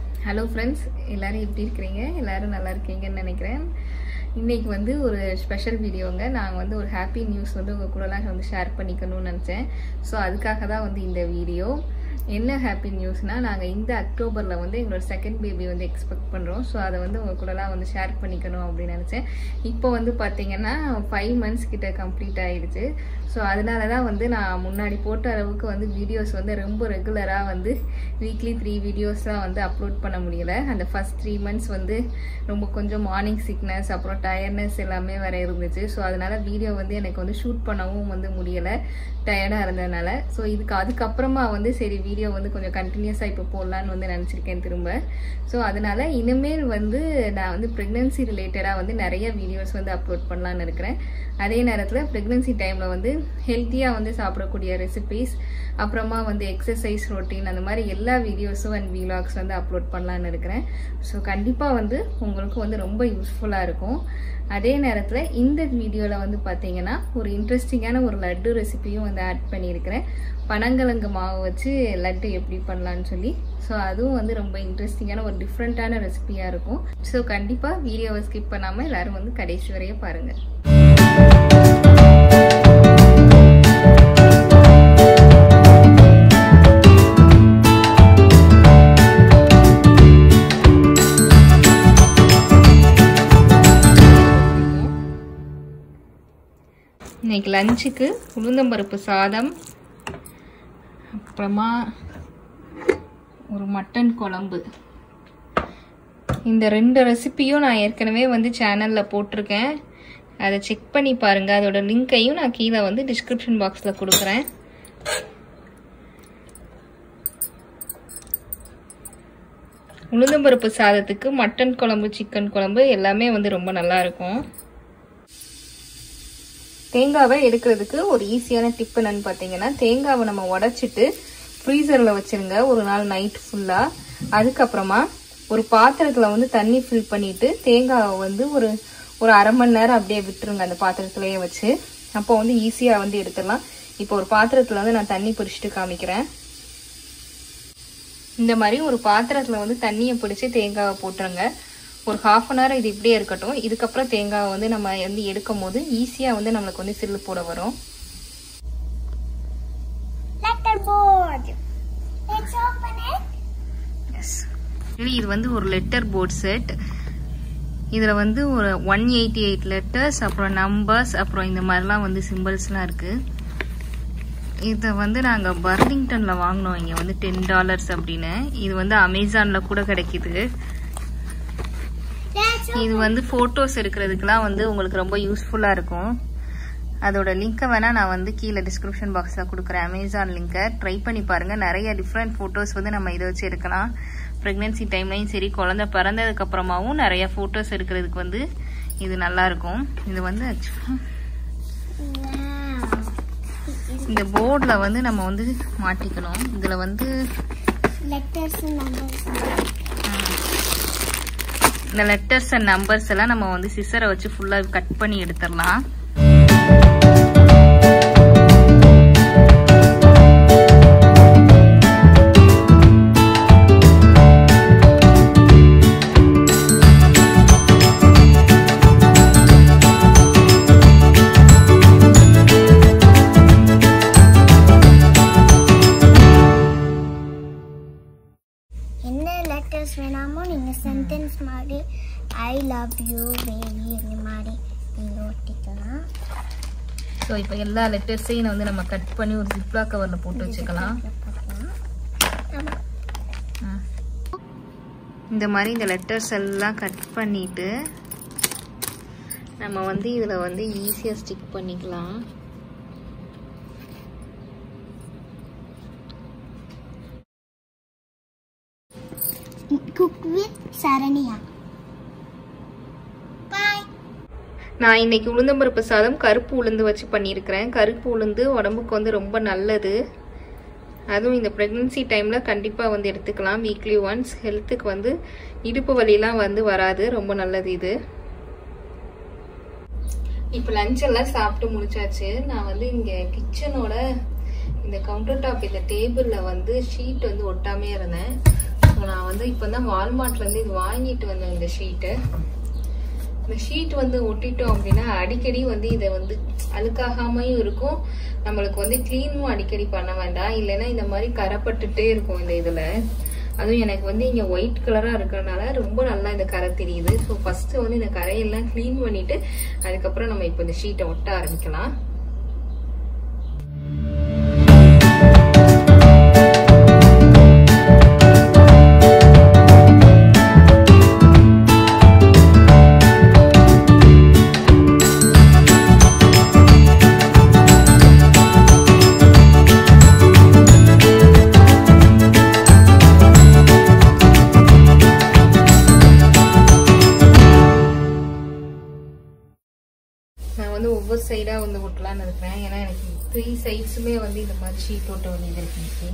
Hello friends எல்லாரும் எப்படி இருக்கிறீங்க எல்லாரும் நல்லா இருக்கீங்கன்னு நினைக்கிறேன் இன்னைக்கு வந்து ஒரு ஸ்பெஷல் வீடியோங்க நான் வந்து ஒரு ஹாப்பி நியூஸ் வந்து உங்கள் கூடலாம் வந்து ஷேர் பண்ணிக்கணும்னு நினச்சேன் ஸோ அதுக்காக தான் வந்து இந்த வீடியோ என்ன ஹாப்பி நியூஸ்னால் நாங்கள் இந்த அக்டோபரில் வந்து எங்களோட செகண்ட் பேபி வந்து எக்ஸ்பெக்ட் பண்ணுறோம் ஸோ அதை வந்து உங்கள் கூடலாம் வந்து ஷேர் பண்ணிக்கணும் அப்படின்னு நினச்சேன் இப்போ வந்து பார்த்தீங்கன்னா ஃபைவ் மந்த்ஸ் கிட்ட கம்ப்ளீட் ஆயிடுச்சு ஸோ அதனால தான் வந்து நான் முன்னாடி போட்ட அளவுக்கு வந்து வீடியோஸ் வந்து ரொம்ப ரெகுலராக வந்து வீக்லி த்ரீ வீடியோஸ்லாம் வந்து அப்லோட் பண்ண முடியல அந்த ஃபஸ்ட் த்ரீ மந்த்ஸ் வந்து ரொம்ப கொஞ்சம் மார்னிங் சிக்னஸ் அப்புறம் டயர்ட்னஸ் எல்லாமே வேற இருந்துச்சு ஸோ அதனால வீடியோ வந்து எனக்கு வந்து ஷூட் பண்ணவும் வந்து முடியலை டயர்டாக இருந்ததுனால ஸோ இதுக்கு அதுக்கப்புறமா வந்து சரி வீடியோ வந்து கொஞ்சம் கண்டினியூஸாக இப்போ போடலான்னு வந்து நினச்சிருக்கேன் திரும்ப ஸோ அதனால இனிமேல் வந்து நான் வந்து ப்ரெக்னென்சி ரிலேட்டடாக வந்து நிறைய வீடியோஸ் வந்து அப்லோட் பண்ணலான்னு இருக்கிறேன் அதே நேரத்தில் ப்ரெக்னென்சி டைமில் வந்து ஹெல்த்தியாக வந்து சாப்பிடக்கூடிய ரெசிபீஸ் அப்புறமா வந்து எக்ஸசைஸ் ரொட்டீன் அந்த மாதிரி எல்லா வீடியோஸும் அண்ட் வீலாக்ஸ் வந்து அப்லோட் பண்ணலான்னு இருக்கிறேன் ஸோ கண்டிப்பாக வந்து உங்களுக்கு வந்து ரொம்ப யூஸ்ஃபுல்லாக இருக்கும் அதே நேரத்தில் இந்த வீடியோவில் வந்து பார்த்தீங்கன்னா ஒரு இன்ட்ரெஸ்டிங்கான ஒரு லட்டு ரெசிபியும் வந்து ஆட் பண்ணியிருக்கிறேன் பனங்கிழங்கு மாவு வச்சு லட்டு எப்படி பண்ணலான்னு சொல்லி ஸோ அதுவும் வந்து ரொம்ப இன்ட்ரெஸ்டிங்கான ஒரு டிஃப்ரெண்ட்டான ரெசிபியாக இருக்கும் ஸோ கண்டிப்பாக வீடியோவை ஸ்கிப் பண்ணாமல் எல்லோரும் வந்து கடைசி வரைய பாருங்கள் இன்னைக்கு லஞ்சுக்கு உளுந்தம்பருப்பு சாதம் அப்புறமா ஒரு மட்டன் குழம்பு இந்த ரெண்டு ரெசிபியும் நான் ஏற்கனவே வந்து சேனலில் போட்டிருக்கேன் அதை செக் பண்ணி பாருங்கள் அதோட லிங்க்கையும் நான் கீழே வந்து டிஸ்கிரிப்ஷன் பாக்ஸில் கொடுக்குறேன் உளுந்தம்பருப்பு சாதத்துக்கு மட்டன் குழம்பு சிக்கன் குழம்பு எல்லாமே வந்து ரொம்ப நல்லா இருக்கும் தேங்காவை எடுக்கிறதுக்கு ஒரு ஈஸியான டிப் என்னன்னு பார்த்தீங்கன்னா தேங்காவை நம்ம உடச்சிட்டு ஃப்ரீசரில் வச்சிருங்க ஒரு நாள் நைட் ஃபுல்லாக அதுக்கப்புறமா ஒரு பாத்திரத்தில் வந்து தண்ணி ஃபில் பண்ணிட்டு தேங்காவை வந்து ஒரு ஒரு அரை மணி நேரம் அப்படியே விட்டுருங்க அந்த பாத்திரத்துலேயே வச்சு அப்போ வந்து ஈஸியாக வந்து எடுத்துடலாம் இப்போ ஒரு பாத்திரத்தில் வந்து நான் தண்ணி பிடிச்சிட்டு காமிக்கிறேன் இந்த மாதிரி ஒரு பாத்திரத்தில் வந்து தண்ணியை பிடிச்சி தேங்காவை போட்டுருங்க ஒரு ஹாஃப் அன் ஹவர் இது இப்படியே இருக்கட்டும் இதுக்கப்புறம் தேங்காவை வந்து நம்ம வந்து எடுக்கும் போது ஈஸியாக வந்து நம்மளுக்கு வந்து சில்லு போட வரும் Letter board. Let's open it. Yes இது வந்து ஒரு லெட்டர் போர்ட் செட் இதில் வந்து ஒரு ஒன் எயிட்டி எயிட் லெட்டர்ஸ் அப்புறம் நம்பர்ஸ் அப்புறம் இந்த மாதிரிலாம் வந்து சிம்பிள்ஸ்லாம் இருக்குது இதை வந்து நாங்கள் பர்லிங்டனில் வாங்கினோம் இங்கே வந்து டென் டாலர்ஸ் அப்படின்னு இது வந்து அமேசானில் கூட கிடைக்கிது Let's இது வந்து ஃபோட்டோஸ் எடுக்கிறதுக்கெலாம் வந்து உங்களுக்கு ரொம்ப யூஸ்ஃபுல்லாக இருக்கும் அதோட லிங்க்கை வேணால் நான் வந்து கீழே டிஸ்கிரிப்ஷன் பாக்ஸில் கொடுக்குறேன் அமேசான் லிங்க்கை ட்ரை பண்ணி பாருங்கள் நிறைய டிஃப்ரெண்ட் ஃபோட்டோஸ் வந்து நம்ம இதை வச்சு எடுக்கலாம் ப்ரெக்னென்சி டைம்லையும் சரி குழந்தை பிறந்ததுக்கு அப்புறமாவும் நிறைய ஃபோட்டோஸ் எடுக்கிறதுக்கு வந்து இது நல்லா இருக்கும் இது வந்து ஆக்சுவலாக Wow. இந்த போர்டில் வந்து நம்ம வந்து மாட்டிக்கணும் இதில் வந்து Letters and numbers. இந்த லெட்டர்ஸ் அண்ட் நம்பர்ஸ் எல்லாம் நம்ம வந்து சிசரை வச்சு ஃபுல்லாக கட் பண்ணி எடுத்துடலாம் என்ன லெட்டர்ஸ் வேணாமோ நீங்கள் சென்டென்ஸ் மாதிரி ஐ லவ் யூ பேபி இந்த மாதிரி நீங்கள் ஒட்டிக்கலாம் ஸோ இப்போ எல்லா லெட்டர்ஸையும் வந்து நம்ம கட் பண்ணி ஒரு ஜிப்லா கவரில் போட்டு வச்சுக்கலாம் போட்டுக்கலாம் ஆமாம் இந்த மாதிரி இந்த லெட்டர்ஸ் எல்லாம் கட் பண்ணிட்டு நம்ம வந்து இதில் வந்து ஈஸியாக ஸ்டிக் பண்ணிக்கலாம் குக் வித் சரணியா பாய் நான் இன்னைக்கு உளுந்தம்பருப்பு சாதம் கருப்பு உளுந்து வச்சு பண்ணியிருக்கிறேன் கருப்பு உளுந்து உடம்புக்கு வந்து ரொம்ப நல்லது அதுவும் இந்த ப்ரெக்னென்சி டைமில் கண்டிப்பாக வந்து எடுத்துக்கலாம் வீக்லி ஒன்ஸ் ஹெல்த்துக்கு வந்து இடுப்பு வலிலாம் வந்து வராது ரொம்ப நல்லது இது இப்போ லஞ்ச் எல்லாம் சாப்பிட்டு முடிச்சாச்சு நான் வந்து இங்கே கிச்சனோட இந்த கவுண்டர் டாப் இந்த டேபிளில் வந்து ஷீட் வந்து ஒட்டாமே இருந்தேன் ஸோ நான் வந்து இப்போ தான் வால்மார்ட்லேருந்து இது வாங்கிட்டு வந்தேன் இந்த ஷீட்டு இந்த ஷீட் வந்து ஒட்டிட்டோம் அப்படின்னா அடிக்கடி வந்து இதை வந்து அழுக்காகாமையும் இருக்கும் நம்மளுக்கு வந்து க்ளீனும் அடிக்கடி பண்ண வேண்டாம் இல்லைன்னா இந்த மாதிரி கரைப்பட்டுட்டே இருக்கும் இந்த இதில் அதுவும் எனக்கு வந்து இங்கே ஒயிட் கலராக இருக்கிறனால ரொம்ப நல்லா இந்த கரை தெரியுது ஸோ ஃபஸ்ட்டு வந்து இந்த கரையெல்லாம் க்ளீன் பண்ணிவிட்டு அதுக்கப்புறம் நம்ம இப்போ இந்த ஷீட்டை ஒட்ட ஆரம்பிக்கலாம் நான் வந்து ஒவ்வொரு சைடாக வந்து ஒட்டலான்னு இருக்கிறேன் ஏன்னா எனக்கு த்ரீ சைட்ஸுமே வந்து இந்த மாதிரி ஷீட் ஒட்ட வேண்டியது இருக்கு இன்னைக்கு.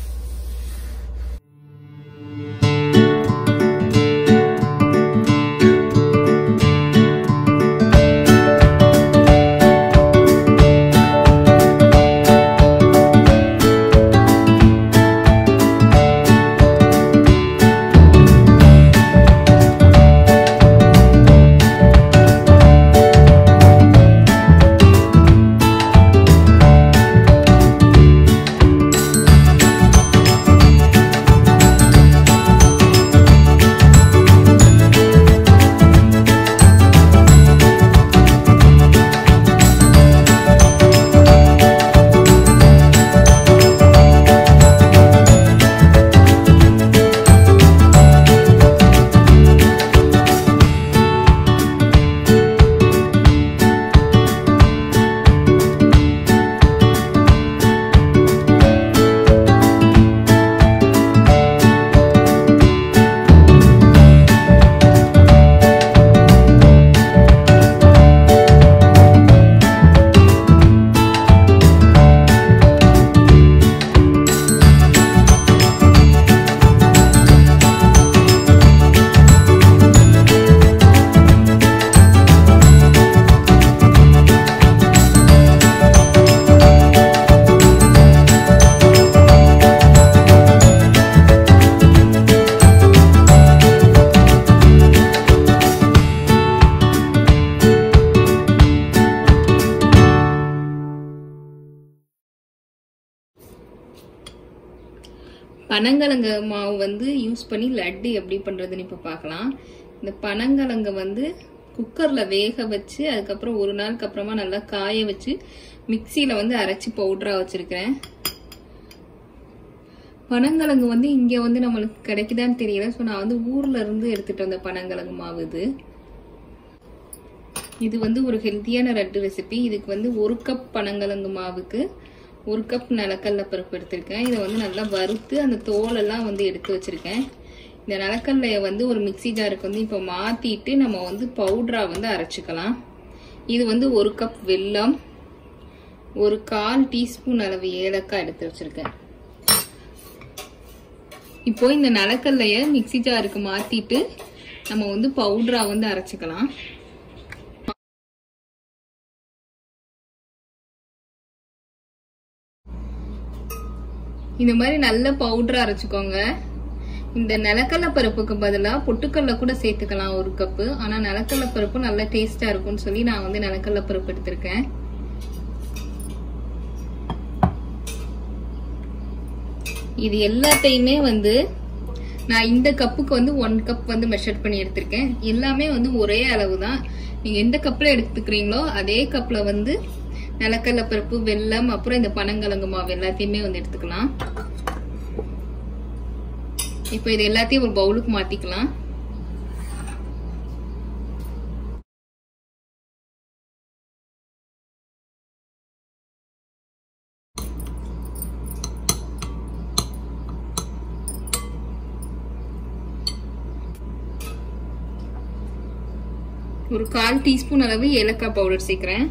பனங்கிழங்கு மாவு வந்து யூஸ் பண்ணி லட்டு எப்படி பண்ணுறதுன்னு இப்போ பார்க்கலாம் இந்த பனங்கிழங்க வந்து குக்கரில் வேக வச்சு அதுக்கப்புறம் ஒரு நாளுக்கு அப்புறமா நல்லா காய வச்சு மிக்சியில் வந்து அரைச்சி பவுடராக வச்சுருக்கிறேன் பனங்கிழங்கு வந்து இங்கே வந்து நம்மளுக்கு கிடைக்குதான்னு தெரியல ஸோ நான் வந்து ஊரில் இருந்து எடுத்துகிட்டு வந்த பனங்கிழங்கு மாவு இது இது வந்து ஒரு ஹெல்த்தியான லட்டு ரெசிபி இதுக்கு வந்து ஒரு கப் பனங்கிழங்கு மாவுக்கு ஒரு கப் நிலக்கடல பருப்பு எடுத்திருக்கேன் இதை வந்து நல்லா வறுத்து அந்த தோலெல்லாம் வந்து எடுத்து வச்சிருக்கேன் இந்த நிலக்கடலையை வந்து ஒரு மிக்சி ஜாருக்கு வந்து இப்போ மாற்றிட்டு நம்ம வந்து பவுடரா வந்து அரைச்சிக்கலாம் இது வந்து ஒரு கப் வெல்லம் ஒரு கால் டீஸ்பூன் அளவு ஏலக்காய் எடுத்து வச்சிருக்கேன் இப்போ இந்த நிலக்கடலைய மிக்சி ஜாருக்கு மாற்றிட்டு நம்ம வந்து பவுடரா வந்து அரைச்சிக்கலாம் இந்த மாதிரி நல்ல பவுடரா அரைச்சுக்கோங்க இந்த நிலக்கடலை பருப்புக்கு பதிலாக பொட்டுக்கடலை கூட சேர்த்துக்கலாம் ஒரு கப்பு ஆனா நிலக்கடலை பருப்பு நல்லா டேஸ்டா இருக்கும்னு சொல்லி நான் வந்து நிலக்கடலை பருப்பு எடுத்திருக்கேன் இது எல்லாத்தையுமே வந்து நான் இந்த கப்புக்கு வந்து ஒன் கப் வந்து மெஷர் பண்ணி எடுத்திருக்கேன் எல்லாமே வந்து ஒரே அளவு தான் நீங்க எந்த கப்ல எடுத்துக்கிறீங்களோ அதே கப்ல வந்து நிலக்கடலை பருப்பு வெல்லம் அப்புறம் இந்த பனங்கிழங்கு மாவு எல்லாத்தையுமே வந்து எடுத்துக்கலாம் இப்போ இது எல்லாத்தையும் ஒரு பவுலுக்கு மாத்திக்கலாம் ஒரு கால் டீஸ்பூன் அளவு ஏலக்காய் பவுடர் சேர்க்கிறேன்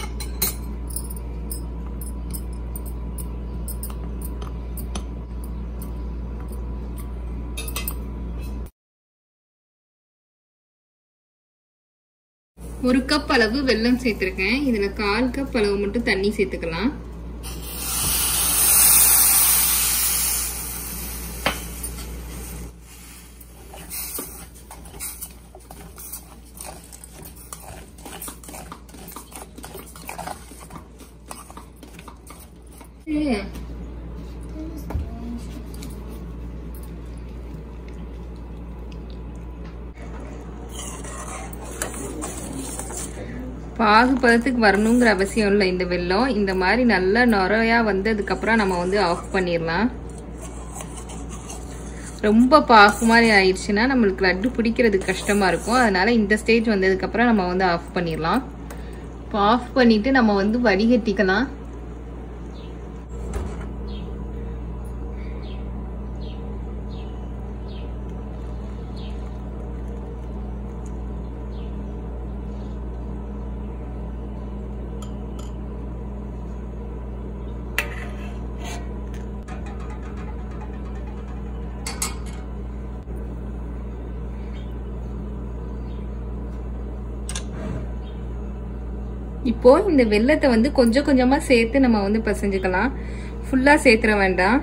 ஒரு கப் அளவு வெல்லம் சேர்த்திருக்கேன் இதுல கால் கப் அளவு மட்டும் தண்ணி சேர்த்துக்கலாம் இரு. பாகு பதத்துக்கு வரணுங்கிற அவசியம் இல்லை இந்த வெல்லம் இந்த மாதிரி நல்லா நுரையா வந்ததுக்கப்புறம் நம்ம வந்து ஆஃப் பண்ணிடலாம் ரொம்ப பாகு மாதிரி ஆயிடுச்சுன்னா நம்மளுக்கு லட்டு பிடிக்கிறது கஷ்டமா இருக்கும் அதனால இந்த ஸ்டேஜ் வந்ததுக்கப்புறம் நம்ம வந்து ஆஃப் பண்ணிடலாம் இப்போ ஆஃப் பண்ணிட்டு நம்ம வந்து வடிகட்டிக்கலாம் இப்போ இந்த வெள்ளத்தை வந்து கொஞ்சம் கொஞ்சமா சேர்த்து நம்ம வந்து பிசைஞ்சுக்கலாம் ஃபுல்லா சேர்த்துற வேண்டாம்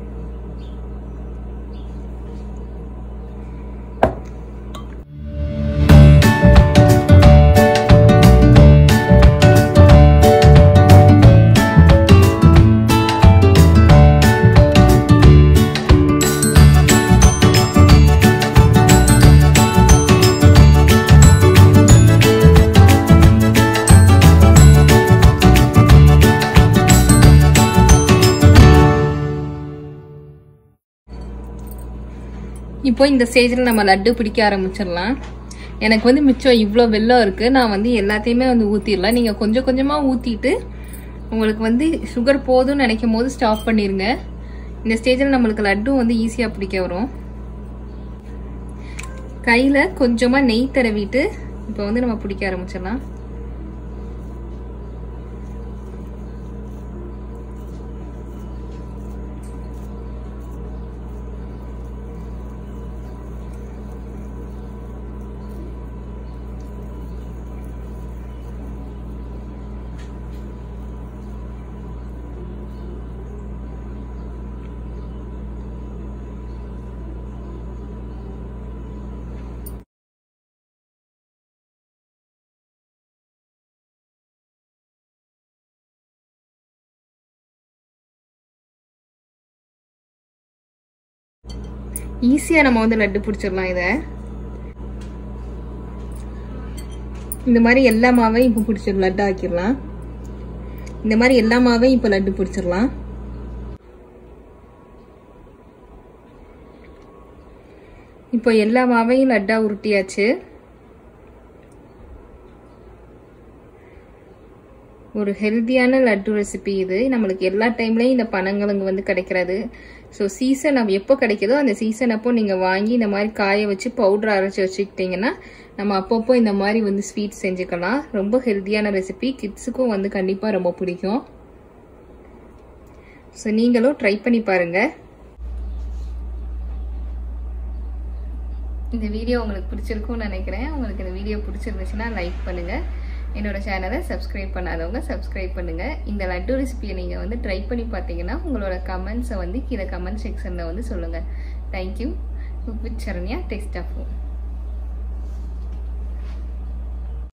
இப்போ இந்த ஸ்டேஜில் நம்ம லட்டு பிடிக்க ஆரம்பிச்சிடலாம் எனக்கு வந்து மிச்சம் இவ்வளோ வெள்ளம் இருக்குது நான் வந்து எல்லாத்தையுமே வந்து ஊற்றிடலாம் நீங்கள் கொஞ்சம் கொஞ்சமாக ஊற்றிட்டு உங்களுக்கு வந்து சுகர் போதும்னு நினைக்கும் போது ஸ்டாப் பண்ணிடுங்க இந்த ஸ்டேஜில் நம்மளுக்கு லட்டும் வந்து ஈஸியாக பிடிக்க வரும் கையில் கொஞ்சமாக நெய் தடவிட்டு இப்போ வந்து நம்ம பிடிக்க ஆரம்பிச்சிடலாம் ஈஸியாக நம்ம வந்து லட்டு பிடிச்சிடலாம் இதை இந்த மாதிரி எல்லா மாவையும் இப்போ பிடிச்சிடலாம் லட்டு ஆக்கிடலாம் இந்த மாதிரி எல்லா மாவையும் இப்போ லட்டு பிடிச்சிடலாம் இப்போ எல்லா மாவையும் லட்டா உருட்டியாச்சு ஒரு ஹெல்த்தியான லட்டு ரெசிபி இது நம்மளுக்கு எல்லா டைம்லையும் இந்த பனங்கிழங்கு வந்து கிடைக்கிறது ஸோ சீசன் நம்ம எப்போ கிடைக்குதோ அந்த சீசன் அப்போ நீங்கள் வாங்கி இந்த மாதிரி காய வச்சு பவுடர் அரைச்சி வச்சுக்கிட்டிங்கன்னா நம்ம அப்பப்போ இந்த மாதிரி வந்து ஸ்வீட் செஞ்சுக்கலாம் ரொம்ப ஹெல்த்தியான ரெசிபி கிட்ஸுக்கும் வந்து கண்டிப்பாக ரொம்ப பிடிக்கும் ஸோ நீங்களும் ட்ரை பண்ணி பாருங்கள் இந்த வீடியோ உங்களுக்கு பிடிச்சிருக்கும்னு நினைக்கிறேன் உங்களுக்கு இந்த வீடியோ பிடிச்சிருந்துச்சுன்னா லைக் பண்ணுங்கள் என்னோட சேனலை சப்ஸ்கிரைப் பண்ணாதவங்க சப்ஸ்கிரைப் பண்ணுங்கள் இந்த லட்டு ரெசிபியை நீங்கள் வந்து ட்ரை பண்ணி பார்த்தீங்கன்னா உங்களோட கமெண்ட்ஸை வந்து கீழே கமெண்ட் செக்ஷனில் வந்து சொல்லுங்கள் thank you with Saranya taste of